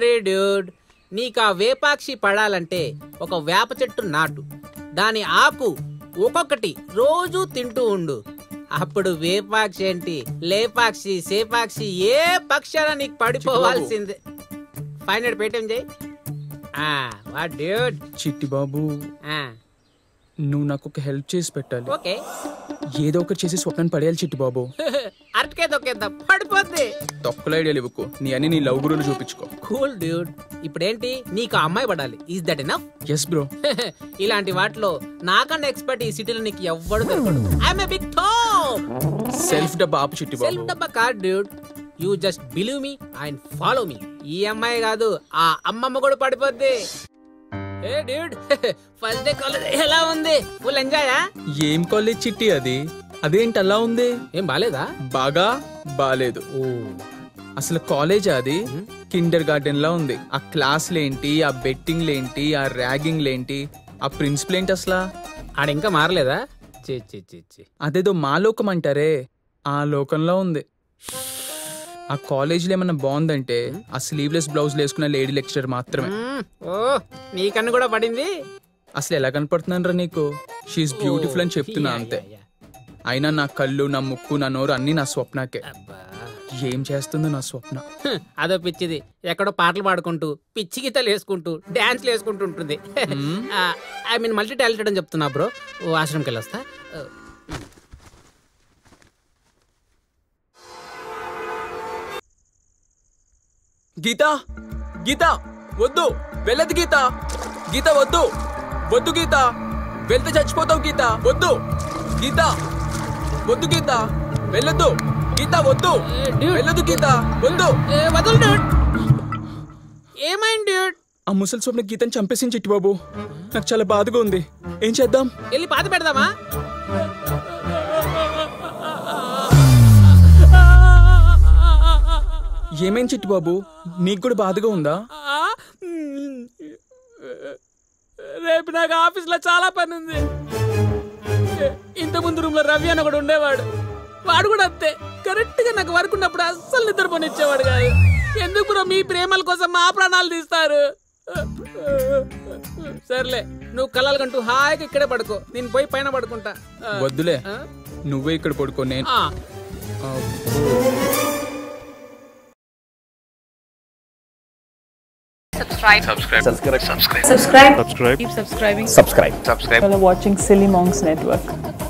Worry dude నీకు ఆ వేపాక్షి పడాలంటే ఒక వేప చెట్టు నాటు దాని ఆకు ఒక్కొక్కటి రోజు తింటూ ఉండు అప్పుడు వేపాక్షి ఏంటి లేపాక్షి సేపాక్షి ఏ పక్షాన నీకు పడిపోవాల్సిందే ఫైవ్ హండ్రెడ్ పేటిఎం చేయి ఆ, వాట్ డ్యూడ్ చిట్టి బాబు ఆ, నువ్వు నాకు ఒక హెల్ప్ చేసి పెట్టాలి ఓకే ఏదో ఒకటి చేసి స్వప్నం పడేయాలి చిట్టి బాబు అరటికే తొక్కేద్దాం పడిపోద్ది తొక్కల ఐడియాలు ఇవ్వకు నీ అన్ని నీ లవ్ గురువులు చూపించుకో కూల్ డ్యూడ్ ఇప్పుడేంటి నీకు ఆ అమ్మాయి పడాలి is that enough yes bro ఇలాంటి వాటిలో నాకన్నా ఎక్స్పర్ట్ ఈ సిటీలో నీకు ఎవ్వడు దొరకడు I'm a big top self డబ్బా ఆపు చిట్టి సెల్ఫ్ బాబు డబ్బా card dude you just believe me and follow me ఈ అమ్మాయి కాదు ఆ అమ్మమ్మ కూడా పడిపోద్ది ఏ డ్యూడ్ ఫస్ట్ డే కాలేజ్ ఎలా ఉంది ఫుల్ ఎంజాయా ఏం కాలేజ్ చిట్టి అది అదేంటి అలా ఉంది ఏం బాలేదా బాగా బాలేదు ఓ అసలు కాలేజ్ అది కిండర్ గార్డెన్ లా ఉంది ఆ క్లాస్లు ఏంటి ఆ బెట్టింగ్లు ఏంటి ఆ ర్యాగింగ్లు ఏంటి ఆ ప్రిన్సిపల్ ఏంటి అసలు ఆడ ఇంకా మారలేదా చి చి చి చి అదేదో మా లోకం అంటారే ఆ లోకంలో ఉంది ఆ కాలేజీలో ఏమన్నా బాగుందంటే ఆ స్లీవ్లెస్ బ్లౌజ్ వేసుకున్న లేడీ లెక్చరర్ మాత్రమే మ్మ్. ఓ నీ కన్ను కూడా పడింది అసలు ఎలా కనపడుతున్నాను రా నీకు షీఈస్ బ్యూటిఫుల్ అని చెప్తున్నా యా, అంతే యా, యా. అయినా నా కళ్ళు నా ముక్కు నా నోరు అన్ని నా స్వప్నకే అబ్బా. ఏం చేస్తుందో నా స్వప్న హ్మ్, అదో పిచ్చిది ఎక్కడో పాటలు పాడుకుంటూ పిచ్చి గీతలు వేసుకుంటూ డాన్స్లు వేసుకుంటూ ఉంటుంది ఐ మీన్ మల్టీ టాలెంటెడ్ అని చెప్తున్నా బ్రో ఓ ఆశ్రమంకి వెళ్ళొస్తా ఆ, గీత గీత వద్దు వెళ్ళదు గీత గీత వద్దు వద్దు గీత వెళ్తే చచ్చిపోతావు గీత వద్దు గీత వద్దు గీత వెళ్ళొద్దు గీత వద్దు ఏ, dude. వెళ్ళదు గీత వద్దు ఏ, వదులు dude. ఏమైంది dude? ఆ ముసలి స్వప్న గీతని చంపేసింది చిట్టి బాబు నాకు చాలా బాధగా ఉంది ఏం చేద్దాం వెళ్ళి పాత పెడదామా ఏమేం చిట్టి బాబు నీకు కూడా బాధగా ఉందా ఆ, రేపు నాకు ఆఫీస్లో చాలా పని ఉంది ఇంత ముందు రూమ్ లో రవి అని ఒకడు ఉండేవాడు వాడు కూడా అంతే కరెక్ట్ గా నాకు వర్క్ ఉన్నప్పుడు అస్సలు నిద్రపోనిచ్చేవాడు కాదు ఎందుకు బ్రో మీ ప్రేమల కోసం మా ప్రాణాలు తీస్తారు సర్లే నువ్వు కలలు కంటూ హాయిగా ఇక్కడే పడుకో నేను పోయి పైన పడుకుంటా ఆ, వద్దులే ఆ? నువ్వే ఇక్కడ పడుకో నేను ఆ, subscribe subscribe subscribe subscribe keep subscribing subscribe You're watching Silly Monks Network.